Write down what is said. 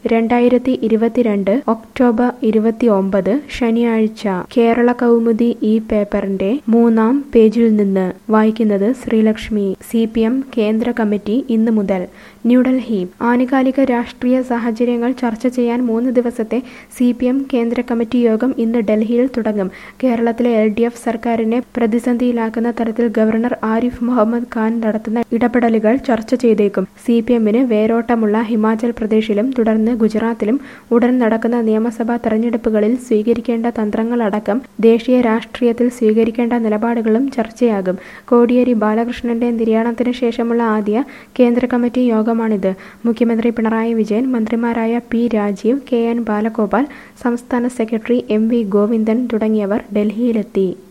രണ്ടായിരത്തി ഇരുപത്തിരണ്ട് ഒക്ടോബർ ഇരുപത്തിയൊമ്പത് ശനിയാഴ്ച കേരള കൗമുദി ഈ പേപ്പറിന്റെ മൂന്നാം പേജിൽ നിന്ന് വായിക്കുന്നത് ശ്രീലക്ഷ്മി സി പി എം കേന്ദ്ര കമ്മിറ്റി ഇന്ന് മുതൽ ന്യൂഡൽഹി ആനുകാലിക രാഷ്ട്രീയ സാഹചര്യങ്ങൾ ചർച്ച ചെയ്യാൻ മൂന്ന് ദിവസത്തെ സി പി എം കേന്ദ്ര കമ്മിറ്റി യോഗം ഇന്ന് ഡൽഹിയിൽ തുടങ്ങും കേരളത്തിലെ എൽ ഡി എഫ് സർക്കാരിനെ പ്രതിസന്ധിയിലാക്കുന്ന തരത്തിൽ ഗവർണർ ആരിഫ് മുഹമ്മദ് ഖാൻ നടത്തുന്ന ഇടപെടലുകൾ ചർച്ച ചെയ്തേക്കും സി പി എമ്മിന് വേരോട്ടമുള്ള ഹിമാചൽ പ്രദേശിലും തുടർന്ന് ഗുജറാത്തിലും ഉടൻ നടക്കുന്ന നിയമസഭാ തെരഞ്ഞെടുപ്പുകളിൽ സ്വീകരിക്കേണ്ട തന്ത്രങ്ങളടക്കം ദേശീയ രാഷ്ട്രീയത്തിൽ സ്വീകരിക്കേണ്ട നിലപാടുകളും ചർച്ചയാകും കോടിയേരി ബാലകൃഷ്ണന്റെ നിര്യാണത്തിന് ശേഷമുള്ള ആദ്യ കേന്ദ്ര കമ്മിറ്റി യോഗമാണിത് മുഖ്യമന്ത്രി പിണറായി വിജയൻ മന്ത്രിമാരായ P Rajeev K N Balagopal സംസ്ഥാന സെക്രട്ടറി എം വി ഗോവിന്ദൻ തുടങ്ങിയവർ ഡൽഹിയിലെത്തി